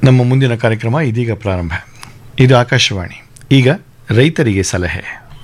ನಮ್ಮ ಮುಂದಿನ ಕಾರ್ಯಕ್ರಮ ಇದೀಗ ಪ್ರಾರಂಭ ಇದು ಆಕಾಶವಾಣಿ ಈಗ ರೈತರಿಗೆ ಸಲಹೆ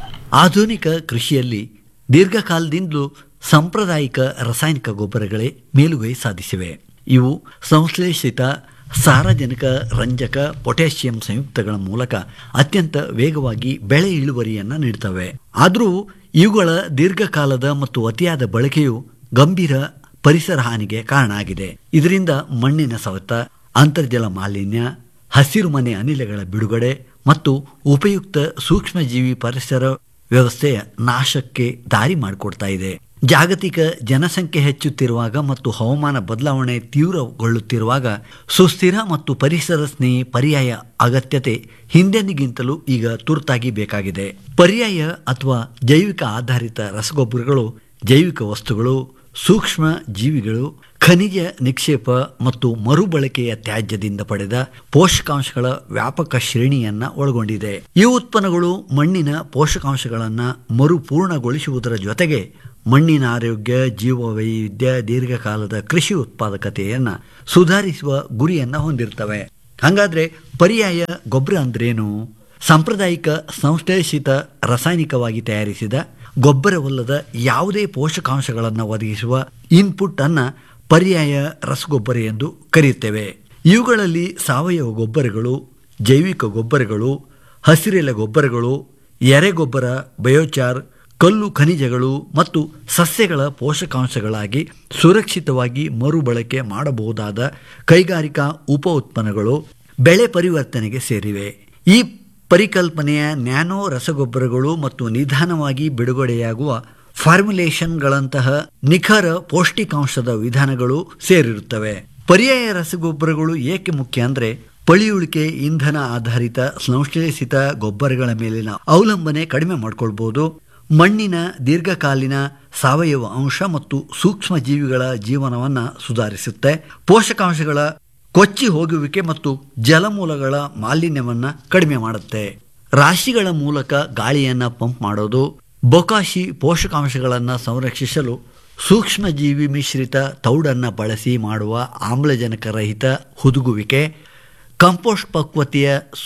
ಆಧುನಿಕ ಕೃಷಿಯಲ್ಲಿ ದೀರ್ಘಕಾಲದಿಂದಲೂ ಸಾಂಪ್ರದಾಯಿಕ ರಾಸಾಯನಿಕ ಗೊಬ್ಬರಗಳೇ ಮೇಲುಗೈ ಸಾಧಿಸಿವೆ ಇವು ಸಂಶ್ಲೇಷಿತ ಸಾರಜನಕ ರಂಜಕ ಪೊಟ್ಯಾಷಿಯಂ ಸಂಯುಕ್ತಗಳ ಮೂಲಕ ಅತ್ಯಂತ ವೇಗವಾಗಿ ಬೆಳೆ ಇಳುವರಿಯನ್ನು ನೀಡುತ್ತವೆ ಆದರೂ ಇವುಗಳ ದೀರ್ಘಕಾಲದ ಮತ್ತು ಅತಿಯಾದ ಬಳಕೆಯು ಗಂಭೀರ ಪರಿಸರ ಹಾನಿಗೆ ಕಾರಣ ಆಗಿದೆ ಇದರಿಂದ ಮಣ್ಣಿನ ಸವೆತ ಅಂತರ್ಜಲ ಮಾಲಿನ್ಯ ಹಸಿರು ಮನೆ ಅನಿಲಗಳ ಬಿಡುಗಡೆ ಮತ್ತು ಉಪಯುಕ್ತ ಸೂಕ್ಷ್ಮಜೀವಿ ಪರಿಸರ ವ್ಯವಸ್ಥೆಯ ನಾಶಕ್ಕೆ ದಾರಿ ಮಾಡಿಕೊಡ್ತಾ ಇದೆ ಜಾಗತಿಕ ಜನಸಂಖ್ಯೆ ಹೆಚ್ಚುತ್ತಿರುವಾಗ ಮತ್ತು ಹವಾಮಾನ ಬದಲಾವಣೆ ತೀವ್ರಗೊಳ್ಳುತ್ತಿರುವಾಗ ಸುಸ್ಥಿರ ಮತ್ತು ಪರಿಸರ ಸ್ನೇಹಿ ಪರ್ಯಾಯ ಅಗತ್ಯತೆ ಹಿಂದೆಂದಿಗಿಂತಲೂ ಈಗ ತುರ್ತಾಗಿ ಬೇಕಾಗಿದೆ ಪರ್ಯಾಯ ಅಥವಾ ಜೈವಿಕ ಆಧಾರಿತ ರಸಗೊಬ್ಬರಗಳು ಜೈವಿಕ ವಸ್ತುಗಳು ಸೂಕ್ಷ್ಮ ಜೀವಿಗಳು ಖನಿಜ ನಿಕ್ಷೇಪ ಮತ್ತು ಮರುಬಳಕೆಯ ತ್ಯಾಜ್ಯದಿಂದ ಪಡೆದ ಪೋಷಕಾಂಶಗಳ ವ್ಯಾಪಕ ಶ್ರೇಣಿಯನ್ನ ಒಳಗೊಂಡಿದೆ ಈ ಉತ್ಪನ್ನಗಳು ಮಣ್ಣಿನ ಪೋಷಕಾಂಶಗಳನ್ನು ಮರುಪೂರ್ಣಗೊಳಿಸುವುದರ ಜೊತೆಗೆ ಮಣ್ಣಿನ ಆರೋಗ್ಯ ಜೀವವೈವಿಧ್ಯ ದೀರ್ಘಕಾಲದ ಕೃಷಿ ಉತ್ಪಾದಕತೆಯನ್ನು ಸುಧಾರಿಸುವ ಗುರಿಯನ್ನು ಹೊಂದಿರ್ತವೆ ಹಾಗಾದ್ರೆ ಪರ್ಯಾಯ ಗೊಬ್ಬರ ಅಂದ್ರೇನು ಸಾಂಪ್ರದಾಯಿಕ ಸಂಶ್ಲೇಷಿತ ರಾಸಾಯನಿಕವಾಗಿ ತಯಾರಿಸಿದ ಗೊಬ್ಬರವಲ್ಲದ ಯಾವುದೇ ಪೋಷಕಾಂಶಗಳನ್ನು ಒದಗಿಸುವ ಇನ್ಪುಟ್ ಅನ್ನ ಪರ್ಯಾಯ ರಸಗೊಬ್ಬರ ಎಂದು ಕರೆಯುತ್ತೇವೆ ಇವುಗಳಲ್ಲಿ ಸಾವಯವ ಗೊಬ್ಬರಗಳು ಜೈವಿಕ ಗೊಬ್ಬರಗಳು ಹಸಿರೆಲೆ ಗೊಬ್ಬರಗಳು ಎರೆಗೊಬ್ಬರ ಬಯೋಚಾರ್ ಕಲ್ಲು ಖನಿಜಗಳು ಮತ್ತು ಸಸ್ಯಗಳ ಪೋಷಕಾಂಶಗಳಾಗಿ ಸುರಕ್ಷಿತವಾಗಿ ಮರುಬಳಕೆ ಮಾಡಬಹುದಾದ ಕೈಗಾರಿಕಾ ಉಪ ಉತ್ಪನ್ನಗಳು ಬೆಳೆ ಪರಿವರ್ತನೆಗೆ ಸೇರಿವೆ ಈ ಪರಿಕಲ್ಪನೆಯ ನ್ಯಾನೋ ರಸಗೊಬ್ಬರಗಳು ಮತ್ತು ನಿಧಾನವಾಗಿ ಬಿಡುಗಡೆಯಾಗುವ ಫಾರ್ಮುಲೇಷನ್ಗಳಂತಹ ನಿಖರ ಪೌಷ್ಟಿಕಾಂಶದ ವಿಧಾನಗಳು ಸೇರಿರುತ್ತವೆ ಪರ್ಯಾಯ ರಸಗೊಬ್ಬರಗಳು ಏಕೆ ಮುಖ್ಯ ಅಂದರೆ ಪಳಿಯುಳಿಕೆ ಇಂಧನ ಆಧಾರಿತ ಸಂಶ್ಲೇಷಿತ ಗೊಬ್ಬರಗಳ ಮೇಲಿನ ಅವಲಂಬನೆ ಕಡಿಮೆ ಮಾಡಿಕೊಳ್ಬಹುದು ಮಣ್ಣಿನ ದೀರ್ಘಕಾಲೀನ ಸಾವಯವ ಅಂಶ ಮತ್ತು ಸೂಕ್ಷ್ಮ ಜೀವಿಗಳ ಜೀವನವನ್ನು ಸುಧಾರಿಸುತ್ತೆ ಪೋಷಕಾಂಶಗಳ ಕೊಚ್ಚಿ ಹೋಗುವಿಕೆ ಮತ್ತು ಜಲಮೂಲಗಳ ಮಾಲಿನ್ಯವನ್ನು ಕಡಿಮೆ ಮಾಡುತ್ತೆ ರಾಶಿಗಳ ಮೂಲಕ ಗಾಳಿಯನ್ನು ಪಂಪ್ ಮಾಡೋದು ಬೊಕಾಶಿ ಪೋಷಕಾಂಶಗಳನ್ನು ಸಂರಕ್ಷಿಸಲು ಸೂಕ್ಷ್ಮಜೀವಿ ಮಿಶ್ರಿತ ತೌಡನ್ನು ಬಳಸಿ ಮಾಡುವ ಆಮ್ಲಜನಕ ರಹಿತ ಹುದುಗುವಿಕೆ ಕಂಪೋಸ್ಟ್ ಪಕ್ವತೆಯ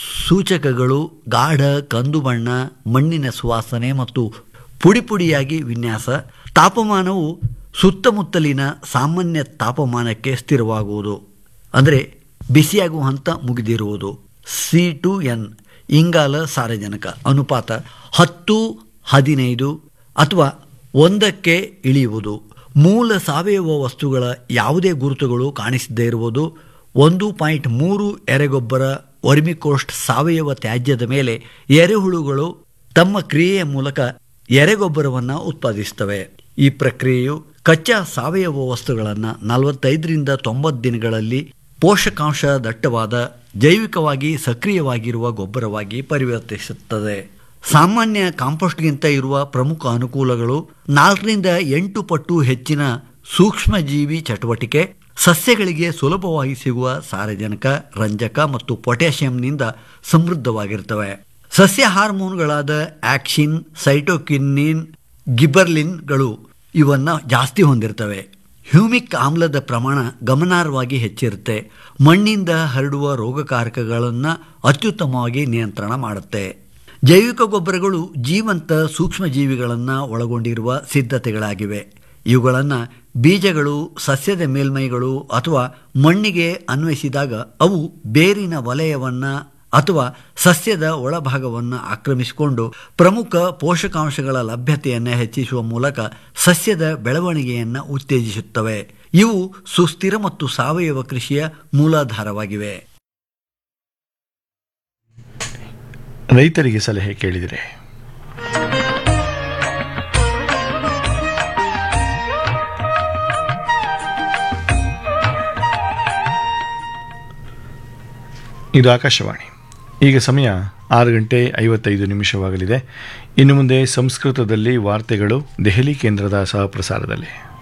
ಸೂಚಕಗಳು ಗಾಢ ಕಂದು ಬಣ್ಣ ಮಣ್ಣಿನ ಸುವಾಸನೆ ಮತ್ತು ಪುಡಿ ಪುಡಿಯಾಗಿ ವಿನ್ಯಾಸ ತಾಪಮಾನವು ಸುತ್ತಮುತ್ತಲಿನ ಸಾಮಾನ್ಯ ತಾಪಮಾನಕ್ಕೆ ಸ್ಥಿರವಾಗುವುದು ಅಂದರೆ ಬಿಸಿಯಾಗುವ ಹಂತ ಮುಗಿದಿರುವುದು ಸಿ ಟು ಎನ್ ಇಂಗಾಲ ಸಾರಜನಕ ಅನುಪಾತ ಹತ್ತು ಹದಿನೈದು ಅಥವಾ ಒಂದಕ್ಕೆ ಇಳಿಯುವುದು ಮೂಲ ಸಾವಯವ ವಸ್ತುಗಳ ಯಾವುದೇ ಗುರುತುಗಳು ಕಾಣಿಸದೇ ಇರುವುದು ಒಂದು ಪಾಯಿಂಟ್ ಮೂರು ಎರೆಗೊಬ್ಬರ ವರ್ಮಿಕೋಸ್ಟ್ ಸಾವಯವ ತ್ಯಾಜ್ಯದ ಮೇಲೆ ಎರೆಹುಳುಗಳು ತಮ್ಮ ಕ್ರಿಯೆಯ ಮೂಲಕ ಎರೆಗೊಬ್ಬರವನ್ನು ಉತ್ಪಾದಿಸುತ್ತವೆ ಈ ಪ್ರಕ್ರಿಯೆಯು ಕಚ್ಚಾ ಸಾವಯವ ವಸ್ತುಗಳನ್ನು ನಲವತ್ತೈದರಿಂದ ತೊಂಬತ್ತು ದಿನಗಳಲ್ಲಿ ಪೋಷಕಾಂಶ ದಟ್ಟವಾದ ಜೈವಿಕವಾಗಿ ಸಕ್ರಿಯವಾಗಿರುವ ಗೊಬ್ಬರವಾಗಿ ಪರಿವರ್ತಿಸುತ್ತದೆ ಸಾಮಾನ್ಯ ಕಾಂಪೋಸ್ಟ್ಗಿಂತ ಇರುವ ಪ್ರಮುಖ ಅನುಕೂಲಗಳು ನಾಲ್ಕರಿಂದ ಎಂಟು ಪಟ್ಟು ಹೆಚ್ಚಿನ ಸೂಕ್ಷ್ಮಜೀವಿ ಚಟುವಟಿಕೆ ಸಸ್ಯಗಳಿಗೆ ಸುಲಭವಾಗಿ ಸಿಗುವ ಸಾರಜನಕ ರಂಜಕ ಮತ್ತು ಪೊಟ್ಯಾಷಿಯಂನಿಂದ ಸಮೃದ್ಧವಾಗಿರ್ತವೆ ಸಸ್ಯ ಹಾರ್ಮೋನ್ಗಳಾದ ಆಕ್ಸಿನ್ ಸೈಟೋಕಿನ್ನಿನ್ ಗಿಬರ್ಲಿನ್ಗಳು ಇವನ್ನು ಜಾಸ್ತಿ ಹೊಂದಿರ್ತವೆ ಹ್ಯೂಮಿಕ್ ಆಮ್ಲದ ಪ್ರಮಾಣ ಗಮನಾರ್ಹವಾಗಿ ಹೆಚ್ಚಿರುತ್ತೆ ಮಣ್ಣಿಂದ ಹರಡುವ ರೋಗಕಾರಕಗಳನ್ನು ಅತ್ಯುತ್ತಮವಾಗಿ ನಿಯಂತ್ರಣ ಮಾಡುತ್ತೆ ಜೈವಿಕ ಗೊಬ್ಬರಗಳು ಜೀವಂತ ಸೂಕ್ಷ್ಮಜೀವಿಗಳನ್ನು ಒಳಗೊಂಡಿರುವ ಸಿದ್ಧತೆಗಳಾಗಿವೆ ಇವುಗಳನ್ನು ಬೀಜಗಳು ಸಸ್ಯದ ಮೇಲ್ಮೈಗಳು ಅಥವಾ ಮಣ್ಣಿಗೆ ಅನ್ವಯಿಸಿದಾಗ ಅವು ಬೇರಿನ ವಲಯವನ್ನು ಅಥವಾ ಸಸ್ಯದ ಒಳಭಾಗವನ್ನು ಆಕ್ರಮಿಸಿಕೊಂಡು ಪ್ರಮುಖ ಪೋಷಕಾಂಶಗಳ ಲಭ್ಯತೆಯನ್ನು ಹೆಚ್ಚಿಸುವ ಮೂಲಕ ಸಸ್ಯದ ಬೆಳವಣಿಗೆಯನ್ನು ಉತ್ತೇಜಿಸುತ್ತವೆ ಇವು ಸುಸ್ಥಿರ ಮತ್ತು ಸಾವಯವ ಕೃಷಿಯ ಮೂಲಾಧಾರವಾಗಿವೆ ರೈತರಿಗೆ ಸಲಹೆ ಕೇಳಿದರೆ ಇದು ಆಕಾಶವಾಣಿ ಈಗ ಸಮಯ ಆರು ಗಂಟೆ ಐವತ್ತೈದು ನಿಮಿಷವಾಗಲಿದೆ ಇನ್ನು ಮುಂದೆ ಸಂಸ್ಕೃತದಲ್ಲಿ ವಾರ್ತೆಗಳು ದೆಹಲಿ ಕೇಂದ್ರದ ಸಹಪ್ರಸಾರದಲ್ಲಿ